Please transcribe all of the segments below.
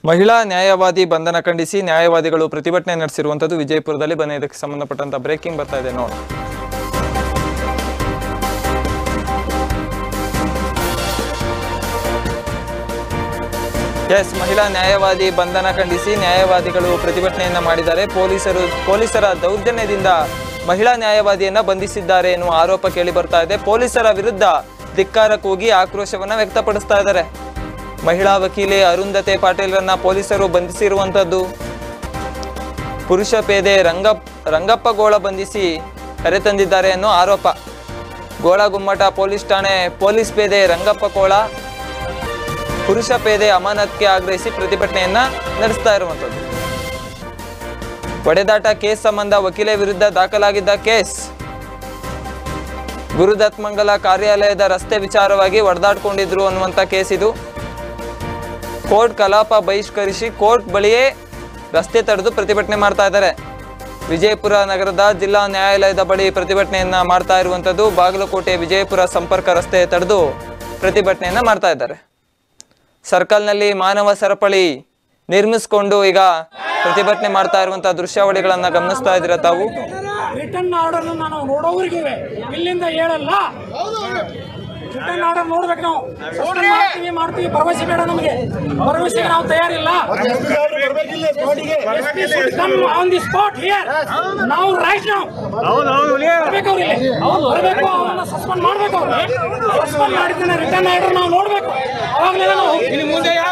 ಮಹಿಳಾ ನ್ಯಾಯವಾದಿ ಬಂಧನ ಖಂಡಿಸಿ ನ್ಯಾಯವಾದಿಗಳು ಪ್ರತಿಭಟನೆ ನಡೆಸಿರುವಂಥದ್ದು ವಿಜಯಪುರದಲ್ಲಿ ಬನ್ನಿ ಇದಕ್ಕೆ ಸಂಬಂಧಪಟ್ಟಂತ ಬ್ರೇಕಿಂಗ್ ಬರ್ತಾ ಇದೆ ನೋಡಿ ಎಸ್ ಮಹಿಳಾ ನ್ಯಾಯವಾದಿ ಬಂಧನ ಖಂಡಿಸಿ ನ್ಯಾಯವಾದಿಗಳು ಪ್ರತಿಭಟನೆಯನ್ನ ಮಾಡಿದ್ದಾರೆ ಪೊಲೀಸರು ಪೊಲೀಸರ ದೌರ್ಜನ್ಯದಿಂದ ಮಹಿಳಾ ನ್ಯಾಯವಾದಿಯನ್ನ ಬಂಧಿಸಿದ್ದಾರೆ ಎನ್ನುವ ಆರೋಪ ಕೇಳಿ ಬರ್ತಾ ಇದೆ ಪೊಲೀಸರ ವಿರುದ್ಧ ಧಿಕ್ಕಾರ ಕೂಗಿ ಆಕ್ರೋಶವನ್ನ ವ್ಯಕ್ತಪಡಿಸ್ತಾ ಇದ್ದಾರೆ ಮಹಿಳಾ ವಕೀಲೆ ಅರುಂಧತೆ ಪಾಟೀಲ್ರನ್ನ ಪೊಲೀಸರು ಬಂಧಿಸಿರುವಂಥದ್ದು ಪುರುಷ ಪೇದೆ ರಂಗಪ್ ರಂಗಪ್ಪ ಗೋಳ ಬಂಧಿಸಿ ಕರೆತಂದಿದ್ದಾರೆ ಅನ್ನೋ ಆರೋಪ ಗೋಳಗುಮ್ಮಟ ಪೊಲೀಸ್ ಠಾಣೆ ಪೊಲೀಸ್ ಪೇದೆ ರಂಗಪ್ಪ ಕೋಳ ಪುರುಷ ಪೇದೆ ಅಮಾನತ್ಗೆ ಆಗ್ರಹಿಸಿ ಪ್ರತಿಭಟನೆಯನ್ನ ನಡೆಸ್ತಾ ಇರುವಂಥದ್ದು ಒಡೆದಾಟ ಕೇಸ್ ಸಂಬಂಧ ವಕೀಲೆ ವಿರುದ್ಧ ದಾಖಲಾಗಿದ್ದ ಕೇಸ್ ಗುರುದತ್ ಮಂಗಲ ಕಾರ್ಯಾಲಯದ ರಸ್ತೆ ವಿಚಾರವಾಗಿ ಒಡೆದಾಡ್ಕೊಂಡಿದ್ರು ಅನ್ನುವಂಥ ಕೇಸ್ ಇದು ಕೋರ್ಟ್ ಕಲಾಪ ಬಹಿಷ್ಕರಿಸಿ ಕೋರ್ಟ್ ಬಳಿಯೇ ರಸ್ತೆ ತಡೆದು ಪ್ರತಿಭಟನೆ ಮಾಡ್ತಾ ಇದ್ದಾರೆ ವಿಜಯಪುರ ನಗರದ ಜಿಲ್ಲಾ ನ್ಯಾಯಾಲಯದ ಬಳಿ ಪ್ರತಿಭಟನೆಯನ್ನ ಮಾಡ್ತಾ ಇರುವಂಥದ್ದು ಬಾಗಲಕೋಟೆ ವಿಜಯಪುರ ಸಂಪರ್ಕ ರಸ್ತೆ ತಡೆದು ಪ್ರತಿಭಟನೆಯನ್ನ ಮಾಡ್ತಾ ಇದ್ದಾರೆ ಸರ್ಕಲ್ನಲ್ಲಿ ಮಾನವ ಸರಪಳಿ ನಿರ್ಮಿಸಿಕೊಂಡು ಈಗ ಪ್ರತಿಭಟನೆ ಮಾಡ್ತಾ ಇರುವಂತಹ ದೃಶ್ಯಾವಳಿಗಳನ್ನ ಗಮನಿಸ್ತಾ ಇದ್ದೀರಾ ತಾವು ರಿಟರ್ನ್ ಆರ್ಡರ್ ನಾವು ನೋಡೋವ್ರಿಗೆ ಇಲ್ಲಿಂದ ಹೇಳಲ್ಲ ರಿಟರ್ನ್ ಆರ್ಡರ್ ನೋಡ್ಬೇಕು ನಾವು Sustain ಮಾಡ್ತೀವಿ ಮಾಡ್ತೀವಿ ಭರವಸೆ ಬೇಡ ನಮಗೆ ಭರವಸೆಗೆ ನಾವು ತಯಾರಿಲ್ಲ ಆನ್ ದಿ ಸ್ಪಾಟ್ ಹಿಯರ್ ನಾವು ರೈಟ್ ನಾವು ಬರ್ಬೇಕು ಅವ್ರು ಇಲ್ಲಿ ಬರ್ಬೇಕು ಅವನ್ನ ಸಸ್ಪೆಂಡ್ ಮಾಡ್ಬೇಕು ಅವ್ರು ಸಸ್ಪೆಂಡ್ ಮಾಡಿದ್ರೆ ರಿಟರ್ನ್ ಆರ್ಡರ್ ನಾವು ನೋಡ್ಬೇಕು ಅವಾಗಲೇ ನಾವು ಇಲ್ಲಿ ಮುಂದೆ ಯಾವ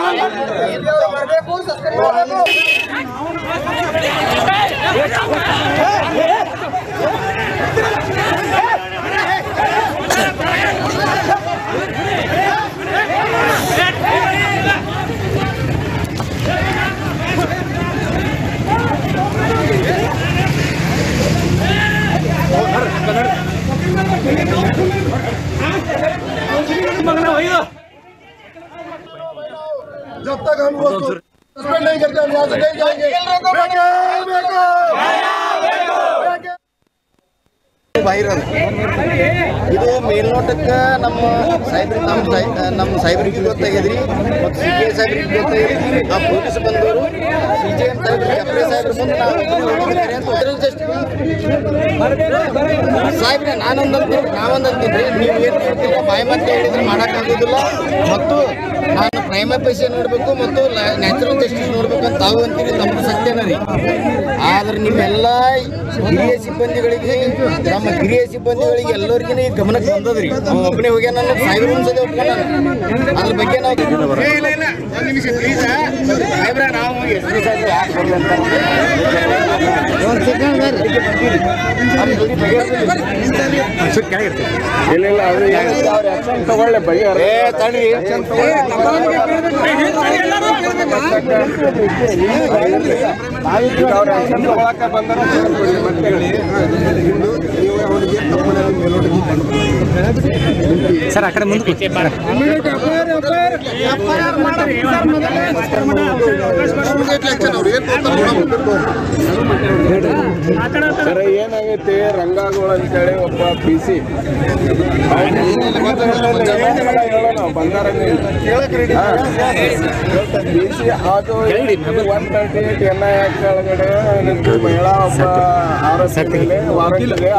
जब तक हम वो सस्पेंड नहीं करते हम यहाँ से नहीं जाएंगे ವೈರಲ್ ಇದು ಮೇಲ್ನೋಟಕ್ಕೆ ನಮ್ಮ ಸೈಬ್ರಿ ನಮ್ಮ ಸೈ ನಮ್ಮ ಸೈಬ್ರಿಗೆ ಗೊತ್ತಾಗಿದ್ರಿ ಮತ್ತು ಸಿ ಜಿ ಐ ಸಾಹೇಬ್ರಿಗೆ ಗೊತ್ತಾಗಿದ್ರಿ ಆ ಪೊಲೀಸ್ ಬಂದವರು ಸಿ ಜಿ ಎಂ ಸಾಹೇಬ್ರಿಗೆ ಎಫ್ರೆ ಸಾಹೇಬ್ರ ಮುಂದೆ ನಾವು ಹೋಗಿದ್ದೀರಿ ಅಂತ ಉತ್ತರ ಜಸ್ಟ್ ಸಾಹೇಬ್ರೆ ನಾನೊಂದಂತೀನಿ ನಾವೊಂದಂತೀನಿ ನೀವು ಏನು ಹೇಳ್ತೀರ ಬಾಯಿ ಮತ್ತೆ ಹೇಳಿದ್ರೆ ಮಾಡೋಕ್ಕಾಗೋದಿಲ್ಲ ಮತ್ತು ನಾನು ಪ್ರೈಮ ಪೈಸೆ ನೋಡಬೇಕು ಮತ್ತು ನ್ಯಾಚುರಲ್ ಜಸ್ಟಿಸ್ ನೋಡ್ಬೇಕು ಅಂತ ತಾವು ಅಂತೀರಿ ನಮ್ದು ಸತ್ಯನ ರೀ ಆದ್ರೆ ನೀವೆಲ್ಲ ಹಿರಿಯ ಸಿಬ್ಬಂದಿಗಳಿಗೆ ನಮ್ಮ ಹಿರಿಯ ಸಿಬ್ಬಂದಿಗಳಿಗೆ ಎಲ್ಲರಿಗೂ ಈಗ ಗಮನಕ್ಕೆ ಬಂದದ್ರಿ ನಾವು ಒಬ್ಬನೇ ಹೋಗ್ಯ ನಾನು ಸಾವಿರ ಒಂದ್ಸತಿ ಒಪ್ಕೊಂಡ ಅದ್ರ ಬಗ್ಗೆ ನಾವು ಒಂದು ನಿಮಿಷ ಪ್ಲೀಸ್ ಸಾಹೇಬ್ರ ನಾವು ಎಷ್ಟು ದಿವಸ ಆಯ್ತು ಯಾಕೆ ಬರ್ಲಿ ಅಂತ ಒಂದು ಸೆಕೆಂಡ್ ಇಲ್ಲ ಅದು ಅವ್ರ ಆಕ್ಷನ್ ತಗೊಳ್ಳೆ ಬಗೆಹರ ಏ ತಡ್ರಿ ನಾವೀಗ ಅವ್ರ ಆಕ್ಷನ್ ತಗೊಳಕ ಬಂದಾರ ಮತ್ತೆ ಸರ್ ಆ ಕಡೆ ಮುಂದೆ ಸರ್ ಏನಾಗೈತಿ ರಂಗಾಗೋಳ ಅಂತೇಳಿ ಒಬ್ಬ ಪಿ ಸಿ ಬಂದಾರ ಪಿ ಸಿ ಅದು one thirty eight N I act ಕೆಳಗಡೆ ನಿಮ್ದು ಮಹಿಳಾ ಒಬ್ಬ ಆರೋಪಿ ಮೇಲೆ ವಾರಂಟ್ ಇದೆ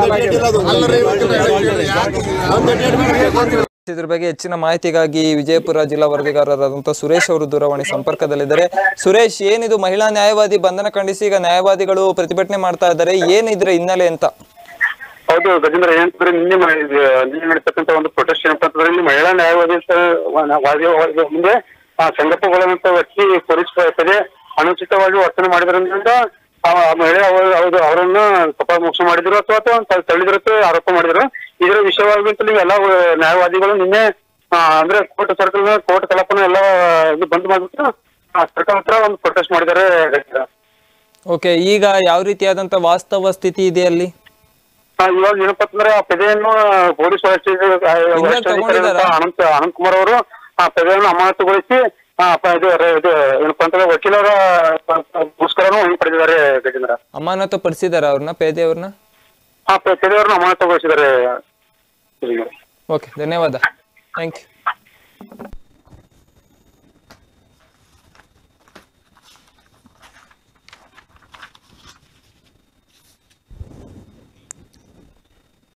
ಅದು ಇದ್ರ ಬಗ್ಗೆ ಹೆಚ್ಚಿನ ಮಾಹಿತಿಗಾಗಿ ವಿಜಯಪುರ ಜಿಲ್ಲಾ ವರದಿಗಾರರಾದಂತಹ ಸುರೇಶ್ ಅವರು ದೂರವಾಣಿ ಸಂಪರ್ಕದಲ್ಲಿದ್ದಾರೆ ಸುರೇಶ್ ಏನಿದು ಮಹಿಳಾ ನ್ಯಾಯವಾದಿ ಬಂಧನ ಖಂಡಿಸಿ ಈಗ ನ್ಯಾಯವಾದಿಗಳು ಪ್ರತಿಭಟನೆ ಮಾಡ್ತಾ ಇದ್ದಾರೆ ಏನಿದ್ರ ಹಿನ್ನೆಲೆ ಅಂತ ಹೌದು ಗಜೇಂದ್ರ ಏನಂತಂದ್ರೆ ನಿನ್ನೆ ಮ- ಇದು ನಿನ್ನೆ ನಡೀತಕ್ಕಂತ ಒಂದು ಪ್ರೊಟೆಸ್ಟ್ ಏನಪ್ಪ ಅಂತಂದ್ರೆ ಇಲ್ಲಿ ಮಹಿಳಾ ನ್ಯಾಯವಾದಿ ಸ- ವ- ವಾದಿ ವಾದಿ ಮುಂದೆ ಆ ಸಂಗಪ್ಪಗೊಳ್ಳುವಂತ ವ್ಯಕ್ತಿ ಪೊಲೀಸ್ ಪದೇ ಅನುಚಿತವಾಗಿ ವರ್ತನೆ ಮಾಡಿದ್ರಿಂದ ಆ ಆ ಮಹಿಳೆ ಅವರು ಹೌದು ಅವರನ್ನ ತಪ್ಪ ಮೋಸ ಮಾಡಿದ್ರು ಅಥವಾ ಅಥವಾ ತ- ತಳ್ಳಿದ್ರು ಅಂತ ಆರೋಪ ಮಾಡಿದ್ರು ಇದರ ವಿಷಯವಾಗಿ ಅಂತಲೇ ಎಲ್ಲ ವ- ನ್ಯಾಯವಾದಿಗಳು ನಿನ್ನೆ ಆ, ಅಂದ್ರೆ ಕೋರ್ಟ್ ಸರ್ಕಲ್ ಕೋರ್ಟ್ ಕಲಾಪನ ಎಲ್ಲ ಇದು ಬಂದ್ ಮಾಡ್ಬಿಟ್ಟು ಸರ್ಕಾರ ಹತ್ರ ಒಂದು ಪ್ರೊಟೆಸ್ಟ್ ಮಾಡಿದ್ದಾರೆ ಗಜೇಂದ್ರ. ಓಕೆ ಈಗ ಯಾವ ರೀತಿಯಾದಂತ ವಾಸ್ತವ ಸ್ಥಿತಿ ಇದೆ ಅಲ್ಲಿ ಆ, ಇವಾಗ ಏನಪ್ಪ ಅಂತಂದ್ರೆ ಆ ಪೆದೆಯನ್ನು ಪೊಲೀಸ್ ವರಿಷ್ಠ ತಗೊಂಡಿದ್ದಾರಾ? ಅನಂತ್ ಅನಂತ್ ಕುಮಾರ್ ಅವರು ಆ ಪೆದೆಯನ್ನು ಅಮಾನತುಗೊಳಿಸಿ ಆ, ಪ- ಇದು ರ- ಇದು ಏನಪ್ಪ ಅಂತಂದ್ರೆ ವಕೀಲರ ಪುರಸ್ಕಾರನು ಹಿಂಪಡೆದಿದ್ದಾರೆ ಗಜೇಂದ್ರ ಅಮಾನತು ಪಡಿಸಿದಾರ ಅವ್ರನ್ನ ಪೇದೆ ಅವ್ರನ್ನ ಆ ಪೆ- ಪೆದೆಯವರನ್ನು ಅಮಾನತುಗೊಳಿಸಿದ್ದಾರೆ ಗಜೇಂದ್ರ. ಓಕೆ ಧನ್ಯವಾದ ಥ್ಯಾಂಕ್ ಯು